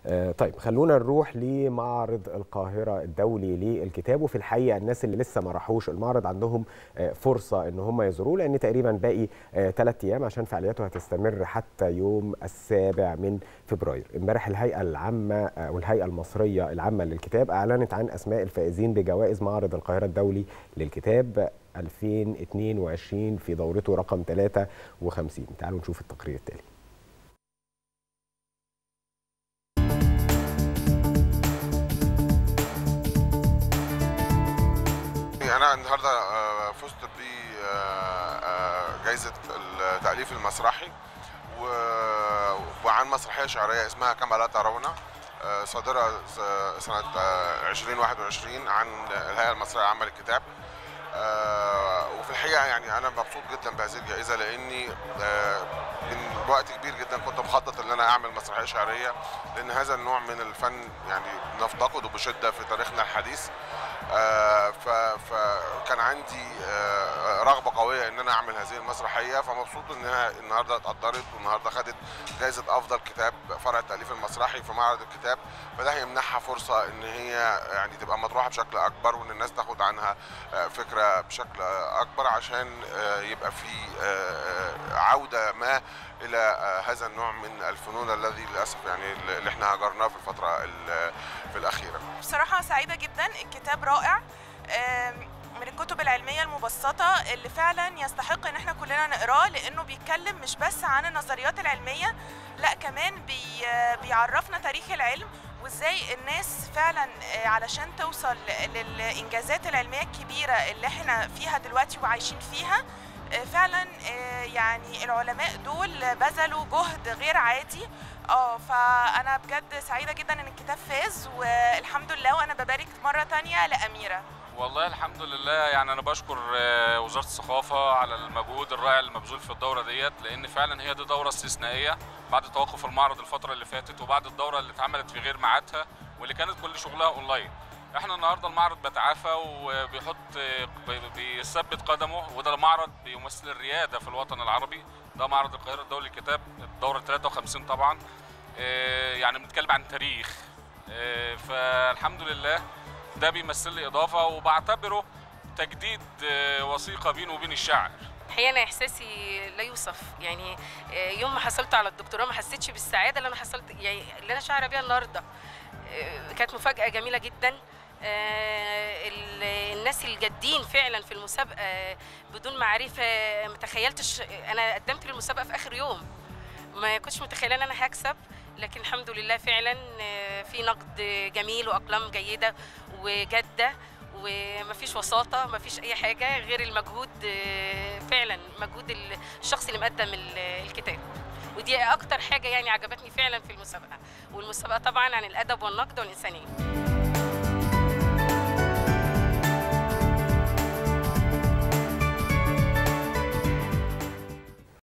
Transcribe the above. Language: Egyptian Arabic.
آه، طيب خلونا نروح لمعرض القاهرة الدولي للكتاب وفي الحقيقة الناس اللي لسه ما راحوش المعرض عندهم آه، فرصة ان هم يزوروه لان تقريبا باقي ثلاث ايام عشان فعالياته هتستمر حتى يوم السابع من فبراير امبارح الهيئة العامة آه، والهيئة المصرية العامة للكتاب اعلنت عن اسماء الفائزين بجوائز معرض القاهرة الدولي للكتاب 2022 في دورته رقم 53 تعالوا نشوف التقرير التالي انا النهارده آه، فزت بجائزه التاليف المسرحي و- وعن مسرحيه شعريه اسمها كما لا ترون آه، صادره س- سنه آه، 2021 عن الهيئه المصريه العامه للكتاب آه، وفي الحقيقه يعني انا مبسوط جدا بهذه الجائزه لاني آه، من وقت كبير جدا كنت مخطط ان انا اعمل مسرحيه شعريه لان هذا النوع من الفن يعني نفتقده بشده في تاريخنا الحديث آه، ف- فكان عندي آه، رغبه قويه ان انا اعمل هذه المسرحيه فمبسوط انها النهارده اتقدرت والنهارده خدت جائزه افضل كتاب فرع التاليف المسرحي في معرض الكتاب فده هيمنحها فرصه ان هي يعني تبقى مطروحه بشكل اكبر وان الناس تاخد عنها آه، فكره بشكل اكبر عشان آه، يبقى في آه، عوده ما الى آه، هذا النوع من الفنون الذي للاسف يعني اللي احنا هجرناه في الفتره ال- في الاخيره بصراحة سعيدة جدا الكتاب رائع آم، من الكتب العلمية المبسطة اللي فعلا يستحق ان احنا كلنا نقراه لانه بيتكلم مش بس عن النظريات العلمية لا كمان بي بيعرفنا تاريخ العلم وازاي الناس فعلا آه، علشان توصل للانجازات العلمية الكبيرة اللي احنا فيها دلوقتي وعايشين فيها آه، فعلا آه، يعني العلماء دول بذلوا جهد غير عادي اه فانا بجد سعيده جدا ان الكتاب فاز والحمد لله وانا ببارك مره تانية لاميره والله الحمد لله يعني انا بشكر آه، وزاره الثقافه على المجهود الرائع المبذول في الدوره ديت لان فعلا هي دي دوره استثنائيه بعد توقف المعرض الفتره اللي فاتت وبعد الدوره اللي اتعملت في غير ميعادها واللي كانت كل شغلها اونلاين احنا النهارده المعرض بيتعافى وبيحط آه، بي- بيثبت قدمه وده المعرض بيمثل الرياده في الوطن العربي ده معرض القاهره الدولي للكتاب الدوره 53 طبعا آه، يعني بنتكلم عن تاريخ آه، فالحمد لله ده بيمثل لي اضافه وبعتبره تجديد آه، وثيقه بينه وبين الشاعر الحقيقه انا احساسي لا يوصف يعني آه، يوم ما حصلت على الدكتوراه ما حسيتش بالسعاده اللي انا حصلت يعني اللي انا شاعره بيها النهارده آه، كانت مفاجاه جميله جدا آه، ال- الناس الجادين فعلا في المسابقه بدون معرفه ما تخيلتش انا قدمت للمسابقه في اخر يوم ما كنتش متخيله ان انا هكسب لكن الحمد لله فعلا آه، في نقد جميل واقلام جيده وجاده ومفيش وساطه مفيش اي حاجه غير المجهود آه، فعلا مجهود الشخص اللي مقدم ال- الكتاب ودي اكتر حاجه يعني عجبتني فعلا في المسابقه والمسابقه طبعا عن الادب والنقد والانسانيه